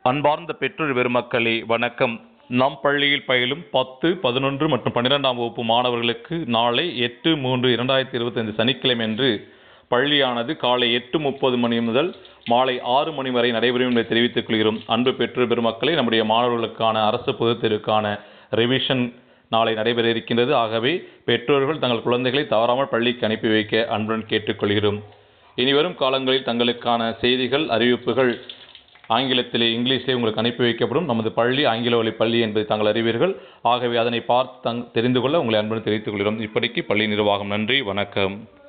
அன்பார்ந்த பெற்றோர் பெருமக்களே வணக்கம் நம் பள்ளியில் பயிலும் பத்து பதினொன்று மற்றும் பன்னிரெண்டாம் வகுப்பு மாணவர்களுக்கு நாளை எட்டு மூன்று இரண்டாயிரத்தி இருபத்தைந்து சனிக்கிழமை அன்று பள்ளியானது காலை எட்டு முப்பது மணி முதல் மாலை ஆறு மணி வரை நடைபெறும் என்பதை தெரிவித்துக் கொள்கிறோம் அன்பு பெற்றோர் பெருமக்களே நம்முடைய மாணவர்களுக்கான அரசு பொதுத் தேர்வுக்கான ரிவிஷன் நாளை நடைபெற இருக்கின்றது ஆகவே பெற்றோர்கள் தங்கள் குழந்தைகளை தவறாமல் பள்ளிக்கு அனுப்பி வைக்க அன்புடன் கேட்டுக்கொள்கிறோம் இனிவரும் காலங்களில் தங்களுக்கான செய்திகள் அறிவிப்புகள் ஆங்கிலத்திலே இங்கிலீஷிலே உங்களுக்கு அனுப்பி வைக்கப்படும் நமது பள்ளி ஆங்கில வழி பள்ளி என்பதை தாங்கள் அறிவீர்கள் ஆகவே அதனை பார்த்து தங் தெரிந்து கொள்ள உங்களை அன்புடன் தெரிவித்துக் கொள்கிறோம் இப்படிக்கு பள்ளி நிர்வாகம் நன்றி வணக்கம்